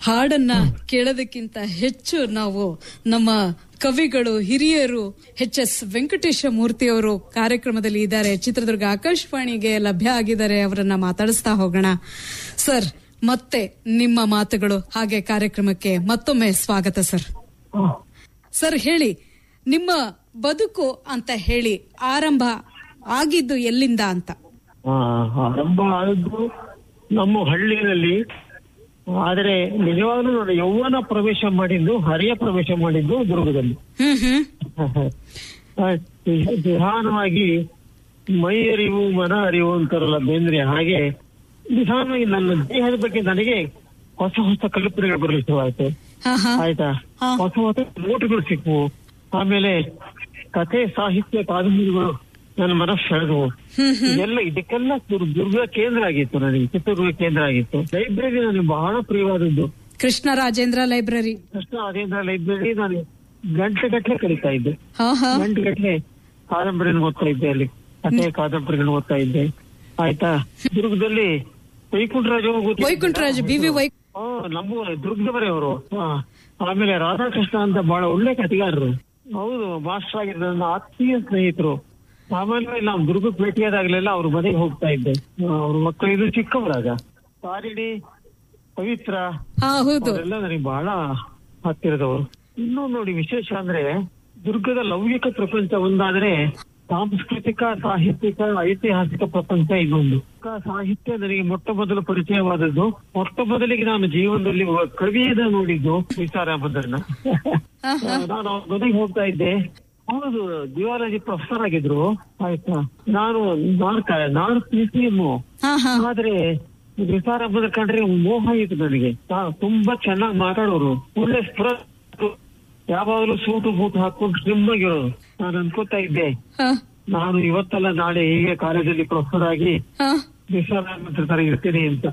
ಹಾಡನ್ನ ಕೇಳೋದಕ್ಕಿಂತ ಹೆಚ್ಚು ನಾವು ನಮ್ಮ ಕವಿಗಳು ಹಿರಿಯರು ಎಚ್ ಎಸ್ ವೆಂಕಟೇಶ ಮೂರ್ತಿ ಅವರು ಕಾರ್ಯಕ್ರಮದಲ್ಲಿ ಇದ್ದಾರೆ ಚಿತ್ರದುರ್ಗ ಆಕಾಶವಾಣಿಗೆ ಲಭ್ಯ ಆಗಿದ್ದಾರೆ ಅವರನ್ನ ಮಾತಾಡಿಸ್ತಾ ಹೋಗೋಣ ಸರ್ ಮತ್ತೆ ನಿಮ್ಮ ಮಾತುಗಳು ಹಾಗೆ ಕಾರ್ಯಕ್ರಮಕ್ಕೆ ಮತ್ತೊಮ್ಮೆ ಸ್ವಾಗತ ಸರ್ ಸರ್ ಹೇಳಿ ನಿಮ್ಮ ಬದುಕು ಅಂತ ಹೇಳಿ ಆರಂಭ ಆಗಿದ್ದು ಎಲ್ಲಿಂದ ಅಂತ ಆ, ಆರಂಭ ಆದದ್ದು ನಮ್ಮ ಹಳ್ಳಿಯಲ್ಲಿ ಆದರೆ ನಿಜವಾಗ್ಲೂ ನೋಡಿ ಯೌವನ ಪ್ರವೇಶ ಮಾಡಿದ್ದು ಹರಿಯ ಪ್ರವೇಶ ಮಾಡಿದ್ದು ದುರ್ಗದಲ್ಲಿ ಹ್ಮ್ ಹ್ಮ್ ಆ, ನಿಧಾನವಾಗಿ ಮೈ ಅರಿವು ಮನ ಅರಿವು ಅಂತಾರಲ್ಲ ಬೇಂದ್ರೆ ಹಾಗೆ ನಿಧಾನವಾಗಿ ನನ್ನ ದೇಹದ ಬಗ್ಗೆ ನನಗೆ ಹೊಸ ಹೊಸ ಕಲ್ಪನೆಗಳು ಬರಲಿಕ್ಕೆ ಶುರುವಾಯ್ತು ಹಾ ಹಾ ಆಯ್ತಾ ಹಾ. ಹೊಸ ಹೊಸ ನೋಟುಗಳು ಸಿಕ್ವು ಆಮೇಲೆ ಕಥೆ ಸಾಹಿತ್ಯ ಕಾದಂಬರಿಗಳು ನನ್ನ ಮನಸ್ಸು ಸೆಳೆದವು ಹ್ಮ್ ಹ್ಮ್ ಎಲ್ಲ ಇದಕ್ಕೆಲ್ಲ ದುರ್- ದುರ್ಗ ಕೇಂದ್ರ ಆಗಿತ್ತು ನನಗೆ ಚಿತ್ರದುರ್ಗ ಕೇಂದ್ರ ಆಗಿತ್ತು ಲೈಬ್ರರಿ ನನಗೆ ಬಹಳ ಪ್ರಿಯವಾದದ್ದು ಕೃಷ್ಣ ರಾಜೇಂದ್ರ ಲೈಬ್ರರಿ ಕೃಷ್ಣ ರಾಜೇಂದ್ರ ಲೈಬ್ರರಿ ನಾನು ಗಂಟೆ ಗಟ್ಟಲೆ ಕಲಿತಾ ಇದ್ದೆ ಹಾ ಹಾ ಗಂಟೆ ಗಟ್ಟಲೆ ಕಾದಂಬರಿಯನ್ನು ಓದ್ತಾ ಇದ್ದೆ ಅಲ್ಲಿ ಕಥೆ ಕಾದಂಬರಿಗಳನ್ನು ಓದ್ತಾ ಇದ್ದೆ ಆಯ್ತಾ ದುರ್ಗದಲ್ಲಿ Vaikuntaraja Vaikuntaraj B V Y ನಮ್ಮ ದುರ್ಗದವರೇ ಅವರು ಆಮೇಲೆ ರಾಧಾಕೃಷ್ಣ ಅಂತ ಬಹಳ ಒಳ್ಳೆ ಕಥೆಗಾರರು ಹೌದು ಮಾಸ್ಟರ್ ಆಗಿದ್ದ ನನ್ನ ಆತ್ಮೀಯ ಸ್ನೇಹಿತರು ಸಾಮಾನ್ಯವಾಗಿ ನಾವು ದುರ್ಗಕ್ಕೆ ಭೇಟಿಯಾದಾಗಲೆಲ್ಲ ಅವ್ರ ಮನೆಗೆ ಹೋಗ್ತಾ ಇದ್ದೆ ಅವ್ರ ಮಕ್ಕಳು ಇದು ಚಿಕ್ಕವರಾಗ ತಾರಿಣಿ ಪವಿತ್ರ ಹಾ ಹೌದು ಅವರೆಲ್ಲ ನನಗೆ ಬಹಳ ಹತ್ತಿರದವರು ಇನ್ನೂ ನೋಡಿ ವಿಶೇಷ ಅಂದ್ರೆ ದುರ್ಗದ ಲೌಕಿಕ ಪ್ರಪಂಚ ಒಂದಾದ್ರೆ ಸಾಂಸ್ಕೃತಿಕ ಸಾಹಿತ್ಯಿಕ ಐತಿಹಾಸಿಕ ಪ್ರಪಂಚ ಇನ್ನೊಂದು ಕ- ಸಾಹಿತ್ಯ ನನಗೆ ಮೊಟ್ಟ ಮೊದಲು ಪರಿಚಯವಾದದ್ದು ಮೊಟ್ಟ ಮೊದಲಿಗೆ ನಾನು ಜೀವನದಲ್ಲಿ ಒಬ್ಬ ಕವಿಯನ್ನ ನೋಡಿದ್ದು ನಿಸಾರಾಮದನ್ನ ಹಾ ಹಾ ನಾನು ಅವ್ರ ಮನೆಗೆ ಹೋಗ್ತಾ ಇದ್ದೆ ಹೌದು ಜಿಯಾಲಜಿ ಪ್ರೊಫೆಸರ್ ಆಗಿದ್ರು ಆಯ್ತಾ ನಾನು ನಾರ್ಕ್ ನಾರ್ಕ್ ಮ್ಯೂಸಿಯಂ ಹಾ ಹಾ ಆದ್ರೆ ನಿಸಾರಾಮದ ಕಂಡ್ರೆ ಮೋಹ ಇತ್ತು ನನಗೆ ತಾ- ತುಂಬಾ ಚೆನ್ನಾಗಿ ಮಾತಾಡೋರು ಒಳ್ಳೆ ಸ್ಫುರ ಯಾವಾಗಲೂ ಸೂಟು ಬೂಟು ಹಾಕೊಂಡು ಸ್ಲಿಮ್ ಆಗಿರೋರು ನಾನು ಅನ್ಕೋತಾ ಇದ್ದೆ ಹಾ ನಾನು ಇವತ್ತಲ್ಲ ನಾಳೆ ಹೀಗೆ ಕಾಲೇಜಲ್ಲಿ ಪ್ರೊಫೆಸರ್ ಆಗಿ ಹಾ ನಿಸಾರಾಮ ತರ ಇರ್ತೀನಿ ಅಂತ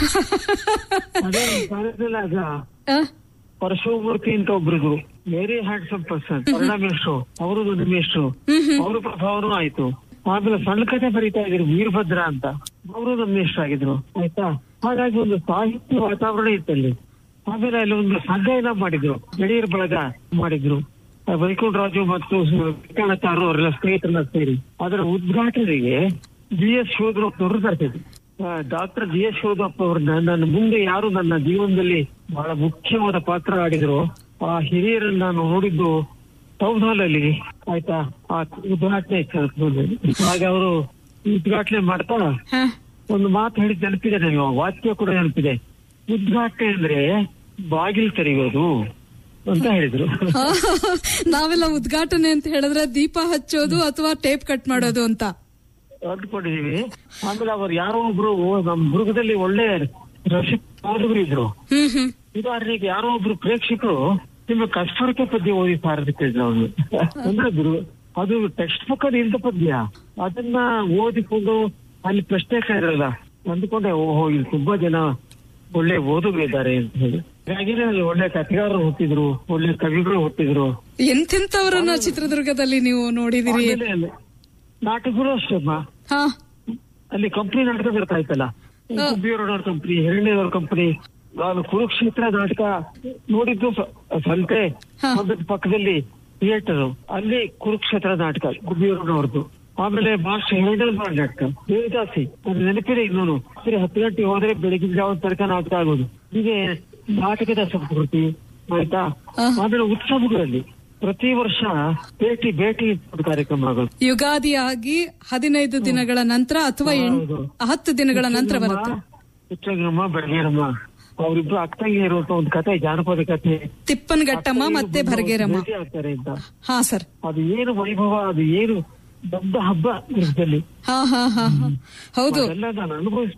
ಅದೇ ಕಾಲೇಜಲ್ಲಿ ಆಗ ಹಾ ಪರಶುಮೂರ್ತಿ ಅಂತ ಒಬ್ರಿದ್ರು ವೆರಿ ಹ್ಯಾಂಡ್ಸಮ್ ಪರ್ಸನ್ ಕನ್ನಡ ಮೇಷ್ಟ್ರು ಅವರು ನನ್ನ ಮೇಷ್ಟ್ರು ಹ್ಮ್ ಹ್ಮ್ ಅವ್ರ ಪ್ರಭಾವನೂ ಆಯ್ತು ಆಮೇಲೆ ಸಣ್ಣ ಕಥೆ ಬರೀತಾ ಇದ್ರು ವೀರಭದ್ರ ಅಂತ ಅವರು ನಮ್ಮ ಮೇಷ್ಟ್ರು ಆಗಿದ್ರು ಆಯ್ತಾ ಹಾಗಾಗಿ ಒಂದು ಸಾಹಿತ್ಯ ವಾತಾವರಣ ಇತ್ತಲ್ಲಿ ಆಮೇಲೆ ಅಲ್ಲಿ ಒಂದು ಸಂಘ ಎಲ್ಲ ಮಾಡಿದ್ರು ಗೆಳೆಯರ ಬಳಗ ಮಾಡಿದ್ರು ಆ ವೈಕುಂಠರಾಜು ಮತ್ತು ವಿಕಣಚಾರು ಅವರೆಲ್ಲ ಸ್ನೇಹಿತರನ್ನ ಸೇರಿ ಅದರ ಉದ್ಘಾಟನೆಗೆ ಜಿ ಎಸ್ ಶಿವದಪ್ಪನವರು ಬರ್ತಿದ್ರು ಡಾಕ್ಟರ್ ಜಿ ಎಸ್ ಶಿವದಪ್ಪ ಅವ್ರನ್ನ ನನ್ನ ಮುಂದೆ ಯಾರು ನನ್ನ ಜೀವನದಲ್ಲಿ ಬಹಳ ಮುಖ್ಯವಾದ ಪಾತ್ರ ಆಡಿದ್ರು ಆ ಹಿರಿಯರನ್ನ ನಾನು ನೋಡಿದ್ದು ಟೌನ್ ಹಾಲ್ ಅಲ್ಲಿ ಆಯ್ತಾ ಆ ಉದ್ಘಾಟನೆ ಸಂದರ್ಭದಲ್ಲಿ. ಆಗ ಅವರು ಉದ್ಘಾಟನೆ ಮಾಡ್ತಾ ಹಾ ಒಂದು ಮಾತು ಹೇಳಿದ್ ನೆನಪಿದೆ ನನಗೆ ಆ ವಾಕ್ಯ ಕೂಡ ನೆನಪಿದೆ ಉದ್ಘಾಟನೆ ಅಂದ್ರೆ ಬಾಗಿಲು ತೆರೆಯೋದು ಅಂತ ಹೇಳಿದ್ರು ಹಾ, ನಾವೆಲ್ಲ ಉದ್ಘಾಟನೆ ಅಂತ ಹೇಳಿದ್ರೆ ದೀಪ ಹಚ್ಚೋದು ಅಥವಾ ಟೇಪ್ ಕಟ್ ಮಾಡೋದು ಅಂತ ಅಂದ್ಕೊಂಡಿದೀವಿ ಆಮೇಲೆ ಅವ್ರು ಯಾರೋ ಒಬ್ರು ನಮ್ ದುರ್ಗದಲ್ಲಿ ಒಳ್ಳೆ ರಸಿಕ ಓದುಗರು ಇದ್ರು ಹ್ಮ್ ಹ್ಮ್ ಉದಾಹರಣೆಗೆ ಯಾರೋ ಒಬ್ರು ಪ್ರೇಕ್ಷಕರು ನಿಮ್ಮ ಕಸ್ಟರ್ಕೆ ಪದ್ಯ ಓದಿ ಸಾರದಿಟ್ಟಿದ್ರು ಅವ್ರು ಅಂದ್ರೆ ಗುರು ಅದು ಟೆಕ್ಸ್ಟ್ ಬುಕ್ ಅಲ್ಲಿ ಇಲ್ದ ಪದ್ಯ ಅದನ್ನ ಓದಿಕೊಂಡು ಅಲ್ಲಿ ಪ್ರಶ್ನೆ ಇರಲ್ಲ ಅಂದ್ಕೊಂಡೆ ಓಹೋ ಇಲ್ಲಿ ತುಂಬಾ ಜನ ಒಳ್ಳೆ ಓದುಗರಿದ್ದಾರೆ ಅಂತ ಹೇಳಿ ಹಾಗೇನೆ ಅಲ್ಲಿ ಒಳ್ಳೆ ಕಥೆಗಾರರು ಹುಟ್ಟಿದ್ರು ಒಳ್ಳೆ ಕವಿಗಳು ಹುಟ್ಟಿದ್ರು ಎಂತೆಂತವರನ್ನ ಚಿತ್ರದುರ್ಗದಲ್ಲಿ ನೀವು ನೋಡಿದಿರಿ ಆಮೇಲೆ ಅಲ್ಲಿ ನಾಟಕಗಳು ಅಷ್ಟೇ ಅಮ್ಮ. ಹಾ ಅಲ್ಲಿ ಕಂಪ್ನಿ ನಾಟಕ ಬರ್ತಾ ಇತ್ತಲ್ಲ ಕುಬ್ಬಿಯವರವ್ರ ಕಂಪ್ನಿ ಹಿರಣ್ಯವ್ರ ಕಂಪ್ನಿ ನಾನು ಕುರುಕ್ಷೇತ್ರ ನಾಟಕ ನೋಡಿದ್ದು ಸ- ಸಂತೆ ಹಾ. ಒಂದರ ಪಕ್ಕದಲ್ಲಿ ಥಿಯೇಟರ್ ಅಲ್ಲಿ ಕುರುಕ್ಷೇತ್ರ ನಾಟಕ ಗುಬ್ಬಿಯವರವ್ರದ್ದು ಆಮೇಲೆ ಮಾಸ್ಟರ್ ಹಿರಣ್ಯ ನಾಟಕ ದೇವದಾಸಿ ಅದು ನೆನಪಿದೆ ಇನ್ನೂನು ಸರಿ ಹತ್ತು ಗಂಟೆ ಹೋದ್ರೆ ಬೆಳಗಿನ ಜಾವ ತನಕ ನಾಟಕ ಆಗೋದು ಹೀಗೆ ನಾಟಕದ ಸಂಸ್ಕೃತಿ ಆಯ್ತಾ ಹಾ. ಆಮೇಲೆ ಉತ್ಸವಗಳಲ್ಲಿ ಪ್ರತಿ ವರ್ಷ ಭೇಟಿ ಭೇಟಿ ಕಾರ್ಯಕ್ರಮ ಆಗೋದು ಯುಗಾದಿ ಆಗಿ ಹದಿನೈದು ದಿನಗಳ ನಂತರ ಅಥವಾ ಎಂಟ್- ಹೌದು. ಹತ್ತು ದಿನಗಳ ನಂತರ ಬರುತ್ತೆ ಹುಚ್ಚಗಮ್ಮ ಬೆಳಗೇರಮ್ಮ ಅವರಿಬ್ರು ಅಕ್ಕಂಗೆ ಇರುವಂತ ಒಂದು ಕತೆ ಜಾನಪದ ಕತೆ ತಿಪ್ಪನ್ ಘಟ್ಟಮ್ಮ ಮತ್ತೆ ಭರ್ಗೇರಮ್ಮ ಭೇಟಿ ಆಗ್ತಾರೆ ಅಂತ ಹಾ ಸರ್ ಅದು ಏನು ವೈಭವ ಅದು ಏನು ದೊಡ್ಡ ಹಬ್ಬ ದುರ್ಗದಲ್ಲಿ ಹಾ ಹಾ ಹಾ ಹಾ ಹೌದು ಅದೆಲ್ಲ ನಾನು ಅನುಭವಿಸ್ತಾ